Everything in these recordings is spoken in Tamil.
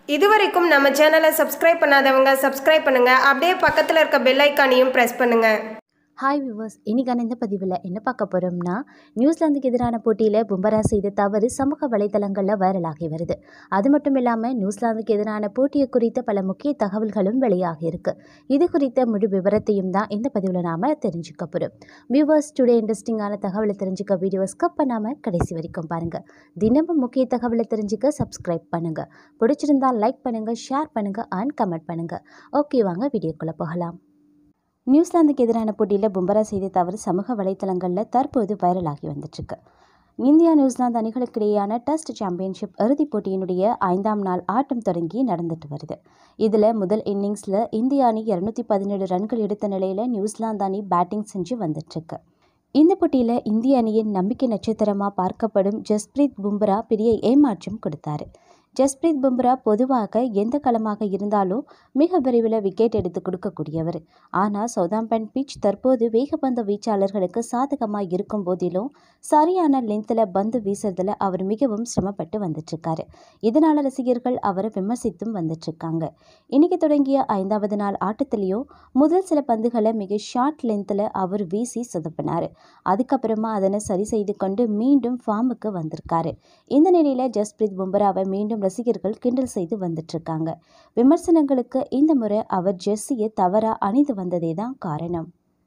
இதுவரைக்கும் நம்ம சேனலை சப்ஸ்கிரைப் பண்ணாதவங்க சப்ஸ்கிரைப் பண்ணுங்க அப்படியே பக்கத்தில் இருக்க பெல் ஐக்கானையும் ப்ரெஸ் பண்ணுங்க ஹாய் விவர்ஸ் இன்னைக்கான இந்த பதிவில் என்ன பார்க்க போகிறோம்னா நியூசிலாந்துக்கு எதிரான போட்டியில் பும்பரா செய்த தவறு சமூக வலைதளங்களில் வைரலாகி வருது அது மட்டும் இல்லாமல் நியூசிலாந்துக்கு எதிரான போட்டியை குறித்த பல முக்கிய தகவல்களும் வெளியாகி இருக்கு இது குறித்த முழு விவரத்தையும் தான் இந்த பதிவில் நாம் தெரிஞ்சுக்க போகிறோம் வியூவர்ஸ் டுடே இன்ட்ரெஸ்டிங்கான தகவலை தெரிஞ்சுக்க வீடியோ ஸ்கப் பண்ணாமல் கடைசி வரைக்கும் பாருங்கள் தினமும் முக்கிய தகவலை தெரிஞ்சுக்க சப்ஸ்கிரைப் பண்ணுங்கள் பிடிச்சிருந்தா லைக் பண்ணுங்கள் ஷேர் பண்ணுங்கள் அண்ட் கமெண்ட் பண்ணுங்கள் ஓகே வாங்க வீடியோக்குள்ளே போகலாம் நியூசிலாந்துக்கு எதிரான போட்டியில் பும்பரா செய்த தவறு சமூக வலைத்தளங்களில் தற்போது வைரலாகி வந்துட்டுருக்கு இந்தியா நியூசிலாந்து அணிகளுக்கிடையேயான டெஸ்ட் சாம்பியன்ஷிப் இறுதிப் போட்டியினுடைய ஐந்தாம் நாள் ஆட்டம் தொடங்கி நடந்துட்டு வருது இதில் முதல் இன்னிங்ஸில் இந்திய அணி இரநூத்தி பதினேழு ரன்கள் எடுத்த நிலையில் நியூசிலாந்து அணி பேட்டிங் செஞ்சு வந்துட்டுருக்கு இந்த போட்டியில் இந்திய அணியின் நம்பிக்கை நட்சத்திரமாக பார்க்கப்படும் ஜஸ்பிரீத் பும்ரா பெரிய ஏமாற்றம் கொடுத்தாரு ஜஸ்பிரீத் பும்ரா பொதுவாக எந்த களமாக இருந்தாலும் மிக விரைவில் விக்கெட் எடுத்து கொடுக்கக்கூடியவர் ஆனால் சவுதாம்பன் பிச் தற்போது வேகப்பந்து வீச்சாளர்களுக்கு சாதகமாக இருக்கும் போதிலும் சரியான லென்த்தில் பந்து வீசுறதுல அவர் மிகவும் சிரமப்பட்டு வந்துட்டுருக்காரு இதனால் ரசிகர்கள் அவரை விமர்சித்தும் வந்துட்டுருக்காங்க இன்னைக்கு தொடங்கிய ஐந்தாவது நாள் ஆட்டத்திலையும் முதல் சில பந்துகளை மிக ஷார்ட் லென்த்தில் அவர் வீசி சொதப்பினார் அதுக்கப்புறமா அதனை சரி செய்து கொண்டு மீண்டும் ஃபார்முக்கு வந்திருக்காரு இந்த நிலையில் ஜஸ்பிரீத் பும்ராவை மீண்டும் ரசிகர்கள் கிண்டல் செய்து வந்துட்டுருக்காங்க விமர்சனங்களுக்கு இந்த முறை அவர் ஜெர்சியை தவறா அணிந்து வந்ததே தான் காரணம்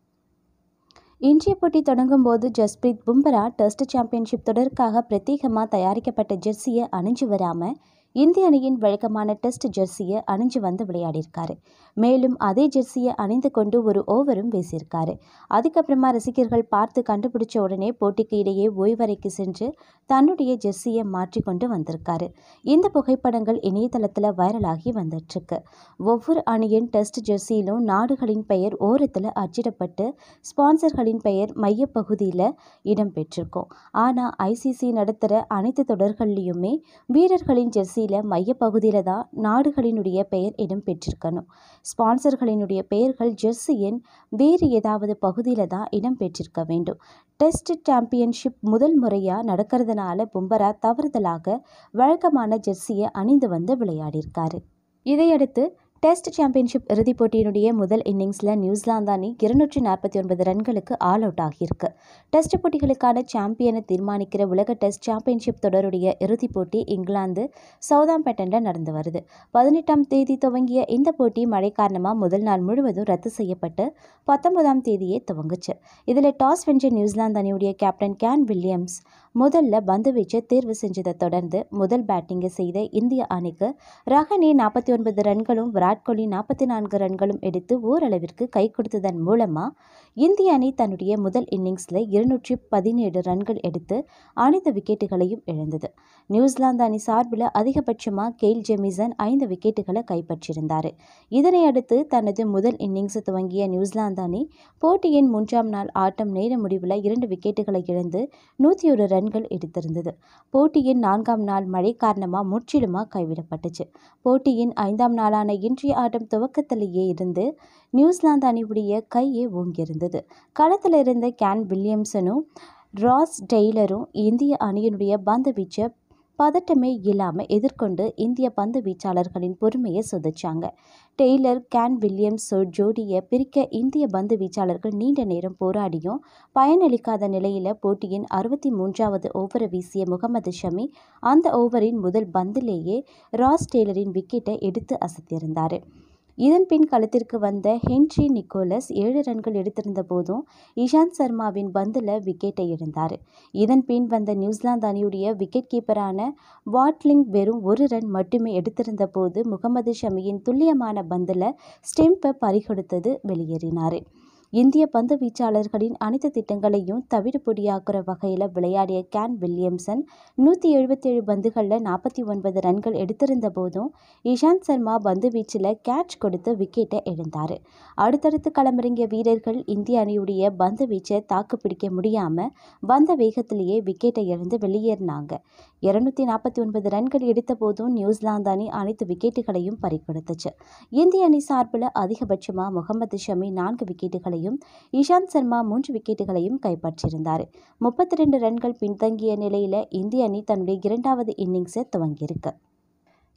இன்றைய போட்டி தொடங்கும் போது ஜஸ்பிரீத் பும்ரா டெஸ்ட் சாம்பியன்ஷிப் தொடருக்காக பிரத்யேகமாக தயாரிக்கப்பட்ட ஜெர்சியை அணிஞ்சு வராமல் இந்திய அணியின் வழக்கமான டெஸ்ட் ஜெர்சியை அணிஞ்சு வந்து விளையாடியிருக்காரு மேலும் அதே ஜெர்சியை அணிந்து கொண்டு ஒரு ஓவரும் வீசியிருக்காரு அதுக்கப்புறமா ரசிகர்கள் பார்த்து கண்டுபிடிச்ச உடனே போட்டிக்கு இடையே ஓய்வறைக்கு சென்று தன்னுடைய ஜெர்சியை மாற்றி கொண்டு வந்திருக்காரு இந்த புகைப்படங்கள் இணையதளத்தில் வைரலாகி வந்துட்டுருக்கு ஒவ்வொரு அணியின் டெஸ்ட் ஜெர்சியிலும் நாடுகளின் பெயர் ஓரத்தில் அச்சிடப்பட்டு ஸ்பான்சர்களின் பெயர் மையப்பகுதியில் இடம்பெற்றிருக்கும் ஆனால் ஐசிசி நடத்துகிற அனைத்து தொடர்கள்லையுமே வீரர்களின் ஜெர்சியில் மையப்பகுதியில் தான் நாடுகளினுடைய பெயர் இடம்பெற்றிருக்கணும் ஸ்பான்சர்களினுடைய பெயர்கள் ஜெர்சியின் வேறு ஏதாவது பகுதியில் தான் இடம்பெற்றிருக்க வேண்டும் டெஸ்ட் சாம்பியன்ஷிப் முதல் முறையாக நடக்கிறதுனால பும்பரா தவறுதலாக வழக்கமான ஜெர்சியை அணிந்து வந்து விளையாடியிருக்காரு இதையடுத்து டெஸ்ட் சாம்பியன்ஷிப் இறுதிப் போட்டியினுடைய முதல் இன்னிங்ஸில் நியூசிலாந்து அணி இருநூற்றி நாற்பத்தி ஒன்பது ரன்களுக்கு ஆல் அவுட் ஆகியிருக்கு டெஸ்ட் போட்டிகளுக்கான சாம்பியனை தீர்மானிக்கிற உலக டெஸ்ட் சாம்பியன்ஷிப் தொடருடைய இறுதிப் போட்டி இங்கிலாந்து சவுதாம்பேட்டனில் நடந்து வருது பதினெட்டாம் தேதி துவங்கிய இந்த போட்டி மழை காரணமாக முதல் நாள் முழுவதும் ரத்து செய்யப்பட்டு பத்தொன்பதாம் தேதியே துவங்குச்சு இதில் டாஸ் வென்ற நியூசிலாந்து அணியுடைய கேப்டன் கேன் வில்லியம்ஸ் முதல்ல பந்து வீச்சை தேர்வு செஞ்சதை தொடர்ந்து முதல் பேட்டிங்கை செய்த இந்திய அணிக்கு ரஹனே நாற்பத்தி ஒன்பது ரன்களும் விராட் கோலி நாற்பத்தி நான்கு ரன்களும் எடுத்து ஓரளவிற்கு கை கொடுத்ததன் மூலமாக இந்திய அணி தன்னுடைய முதல் இன்னிங்ஸில் இருநூற்றி பதினேழு ரன்கள் எடுத்து அனைத்து விக்கெட்டுகளையும் இழந்தது நியூசிலாந்து அணி சார்பில் அதிகபட்சமாக கெயில் ஜெமிசன் ஐந்து விக்கெட்டுகளை கைப்பற்றியிருந்தார் இதனை அடுத்து தனது முதல் இன்னிங்ஸ் துவங்கிய நியூசிலாந்து அணி போட்டியின் மூன்றாம் நாள் ஆட்டம் நேர முடிவில் இரண்டு விக்கெட்டுகளை இழந்து நூற்றி ஒரு ரன்கள் எடுத்திருந்தது போட்டியின் நான்காம் நாள் மழை காரணமாக முற்றிலுமாக கைவிடப்பட்டுச்சு போட்டியின் ஐந்தாம் நாளான இன்றைய ஆட்டம் துவக்கத்திலேயே இருந்து நியூசிலாந்து அணியுடைய கையே ஓங்கியிருந்தது களத்தில் இருந்த கேன் வில்லியம்சனும் ராஸ் டெய்லரும் இந்திய அணியினுடைய பந்து வீச்சை பதட்டமே இல்லாமல் எதிர்கொண்டு இந்திய பந்து வீச்சாளர்களின் பொறுமையை சொதிச்சாங்க டெய்லர் கேன் வில்லியம்ஸ் ஜோடியை பிரிக்க இந்திய பந்து வீச்சாளர்கள் நீண்ட நேரம் போராடியும் பயனளிக்காத நிலையில் போட்டியின் அறுபத்தி மூன்றாவது ஓவரை வீசிய முகமது ஷமி அந்த ஓவரின் முதல் பந்திலேயே ராஸ் டெய்லரின் விக்கெட்டை எடுத்து அசத்தியிருந்தார் இதன் பின் களத்திற்கு வந்த ஹென்ரி நிக்கோலஸ் ஏழு ரன்கள் எடுத்திருந்த போதும் இஷாந்த் சர்மாவின் பந்தில் விக்கெட்டை இழந்தார் இதன் பின் வந்த நியூசிலாந்து அணியுடைய விக்கெட் கீப்பரான வாட்லிங் வெறும் ஒரு ரன் மட்டுமே எடுத்திருந்த போது முகமது ஷமியின் துல்லியமான பந்தில் ஸ்டெம்பை பறிகொடுத்தது வெளியேறினார் இந்திய பந்து வீச்சாளர்களின் அனைத்து திட்டங்களையும் தவிடுபொடியாக்குற வகையில் விளையாடிய கேன் வில்லியம்சன் நூற்றி எழுபத்தேழு பந்துகளில் நாற்பத்தி ஒன்பது ரன்கள் எடுத்திருந்த போதும் இஷாந்த் சர்மா பந்து வீச்சில் கேட்ச் கொடுத்து விக்கெட்டை இழந்தார் அடுத்தடுத்து களமிறங்கிய வீரர்கள் இந்திய அணியுடைய பந்து வீச்சை தாக்கு பிடிக்க முடியாமல் வந்த வேகத்திலேயே விக்கெட்டை இழந்து வெளியேறினாங்க இருநூத்தி நாற்பத்தி ஒன்பது ரன்கள் எடுத்த போதும் நியூசிலாந்து அணி அனைத்து விக்கெட்டுகளையும் பறிகொடுத்துச்சு இந்திய அணி சார்பில் அதிகபட்சமாக முகமது ஷமி நான்கு விக்கெட்டுகளையும் இஷாந்த் சர்மா மூன்று விக்கெட்டுகளையும் கைப்பற்றியிருந்தார் முப்பத்தி ரெண்டு ரன்கள் பின்தங்கிய நிலையில் இந்திய அணி தன்னுடைய இரண்டாவது இன்னிங்ஸை துவங்கியிருக்கு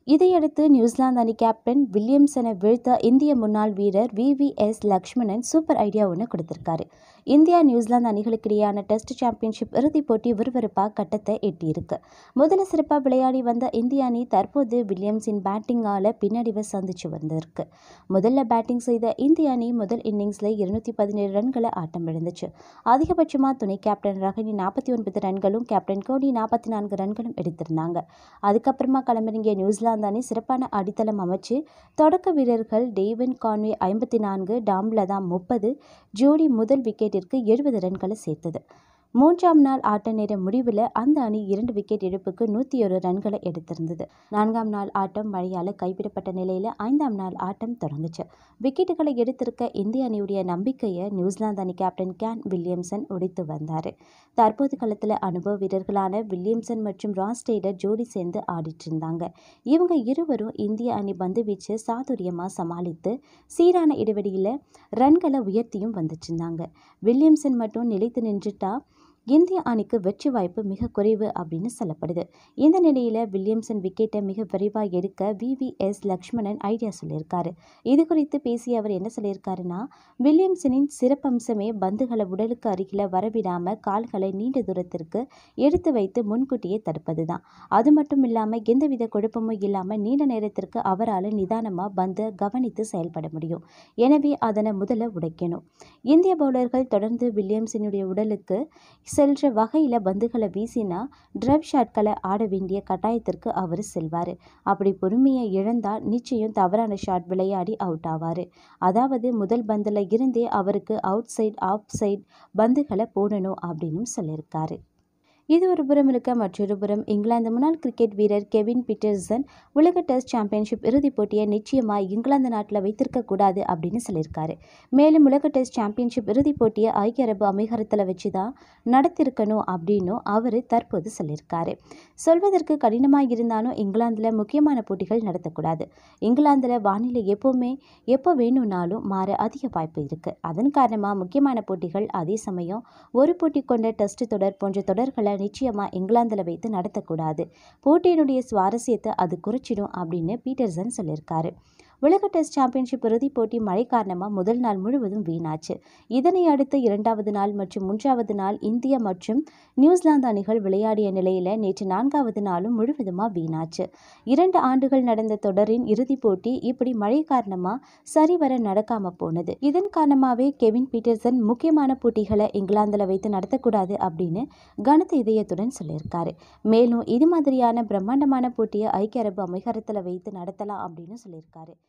இதையடுத்து நியூசிலாந்து அணி கேப்டன் வில்லியம்சனை வீழ்த்த இந்திய முன்னாள் வீரர் விவிஎஸ் லக்ஷ்மணன் சூப்பர் ஐடியா ஒன்று கொடுத்திருக்காரு இந்தியா நியூசிலாந்து அணிகளுக்கு இடையான டெஸ்ட் சாம்பியன்ஷிப் இறுதிப் போட்டி விறுவிறுப்பாக கட்டத்தை எட்டியிருக்கு முதல்ல சிறப்பாக விளையாடி வந்த இந்திய அணி தற்போது வில்லியம்ஸின் பேட்டிங்கால பின்னடைவை சந்திச்சு வந்திருக்கு முதல்ல பேட்டிங் செய்த இந்திய அணி முதல் இன்னிங்ஸில் இருநூத்தி பதினேழு ரன்களை ஆட்டம் இழந்துச்சு அதிகபட்சமாக துணை கேப்டன் ரஹினி நாற்பத்தி ஒன்பது ரன்களும் கேப்டன் கோடி நாற்பத்தி நான்கு ரன்களும் எடுத்திருந்தாங்க அதுக்கப்புறமா களமிறங்கிய நியூசிலாந்து அணி சிறப்பான அடித்தளம் அமைச்சு தொடக்க வீரர்கள் டேவின் கான்வே ஐம்பத்தி நான்கு டாம்லதா முப்பது ஜோடி முதல் விக்கெட்டிற்கு எழுபது ரன்களை சேர்த்தது மூன்றாம் நாள் ஆட்ட நேர முடிவில் அந்த அணி இரண்டு விக்கெட் இழப்புக்கு நூற்றி ஒரு ரன்களை எடுத்திருந்தது நான்காம் நாள் ஆட்டம் மழையால் கைவிடப்பட்ட நிலையில் ஐந்தாம் நாள் ஆட்டம் தொடங்குச்சு விக்கெட்டுகளை எடுத்திருக்க இந்திய அணியுடைய நம்பிக்கையை நியூசிலாந்து அணி கேப்டன் கேன் வில்லியம்சன் உடைத்து வந்தார் தற்போது களத்தில் அனுபவ வீரர்களான வில்லியம்சன் மற்றும் ராஸ் டெய்லர் ஜோடி சேர்ந்து ஆடிட்டு இருந்தாங்க இவங்க இருவரும் இந்திய அணி பந்து வீச்சு சாதுரியமாக சமாளித்து சீரான இடைவெளியில் ரன்களை உயர்த்தியும் வந்துட்டு இருந்தாங்க வில்லியம்சன் மட்டும் நிலைத்து நின்றுட்டா இந்திய அணிக்கு வெற்றி வாய்ப்பு மிக குறைவு அப்படின்னு சொல்லப்படுது இந்த நிலையில் வில்லியம்சன் விக்கெட்டை மிக விரைவாக எடுக்க விவிஎஸ் லக்ஷ்மணன் ஐடியா சொல்லியிருக்காரு இது குறித்து பேசிய அவர் என்ன சொல்லியிருக்காருன்னா வில்லியம்சனின் சிறப்பம்சமே பந்துகளை உடலுக்கு அருகில் வரவிடாமல் கால்களை நீண்ட தூரத்திற்கு எடுத்து வைத்து முன்கூட்டியே தடுப்பது தான் அது மட்டும் இல்லாமல் எந்தவித குழப்பமும் இல்லாமல் நீண்ட நேரத்திற்கு அவரால் நிதானமாக பந்தை கவனித்து செயல்பட முடியும் எனவே அதனை முதல்ல உடைக்கணும் இந்திய பவுலர்கள் தொடர்ந்து வில்லியம்சனுடைய உடலுக்கு செல்ற வகையில் பந்துகளை வீசினா ட்ரைவ் ஷாட்களை ஆட வேண்டிய கட்டாயத்திற்கு அவர் செல்வார் அப்படி பொறுமையை இழந்தால் நிச்சயம் தவறான ஷாட் விளையாடி அவுட் ஆவார் அதாவது முதல் பந்தில் இருந்தே அவருக்கு அவுட் சைட் ஆஃப் சைட் பந்துகளை போடணும் அப்படின்னு சொல்லியிருக்காரு இது ஒரு புறம் இருக்க மற்றொரு புறம் இங்கிலாந்து முன்னாள் கிரிக்கெட் வீரர் கெவின் பீட்டர்சன் உலக டெஸ்ட் சாம்பியன்ஷிப் இறுதிப் போட்டியை நிச்சயமாக இங்கிலாந்து நாட்டில் வைத்திருக்க கூடாது அப்படின்னு சொல்லியிருக்காரு மேலும் உலக டெஸ்ட் சாம்பியன்ஷிப் இறுதிப் போட்டியை ஐக்கிய அரபு அமீரகத்தில் வச்சு தான் நடத்திருக்கணும் அப்படின்னும் அவர் தற்போது சொல்லியிருக்காரு சொல்வதற்கு கடினமாக இருந்தாலும் இங்கிலாந்தில் முக்கியமான போட்டிகள் நடத்தக்கூடாது இங்கிலாந்தில் வானிலை எப்போவுமே எப்போ வேணும்னாலும் மாற அதிக வாய்ப்பு இருக்குது அதன் காரணமாக முக்கியமான போட்டிகள் அதே சமயம் ஒரு போட்டி கொண்ட டெஸ்ட் தொடர் போன்ற தொடர்களை நிச்சயமாக இங்கிலாந்தில் வைத்து நடத்தக்கூடாது போட்டியினுடைய சுவாரஸ்யத்தை அது குறைச்சிடும் அப்படின்னு பீட்டர்சன் சொல்லியிருக்காரு உலக டெஸ்ட் சாம்பியன்ஷிப் இறுதிப் போட்டி மழை காரணமாக முதல் நாள் முழுவதும் வீணாச்சு இதனை அடுத்து இரண்டாவது நாள் மற்றும் மூன்றாவது நாள் இந்திய மற்றும் நியூசிலாந்து அணிகள் விளையாடிய நிலையில் நேற்று நான்காவது நாளும் முழுவதுமாக வீணாச்சு இரண்டு ஆண்டுகள் நடந்த தொடரின் இறுதிப் போட்டி இப்படி மழை காரணமாக சரிவர நடக்காம போனது இதன் காரணமாகவே கெவின் பீட்டர்சன் முக்கியமான போட்டிகளை இங்கிலாந்தில் வைத்து நடத்தக்கூடாது அப்படின்னு கனத்த இதயத்துடன் சொல்லியிருக்காரு மேலும் இது மாதிரியான பிரம்மாண்டமான போட்டியை ஐக்கிய அரபு அமீரகத்தில் வைத்து நடத்தலாம் அப்படின்னு சொல்லியிருக்காரு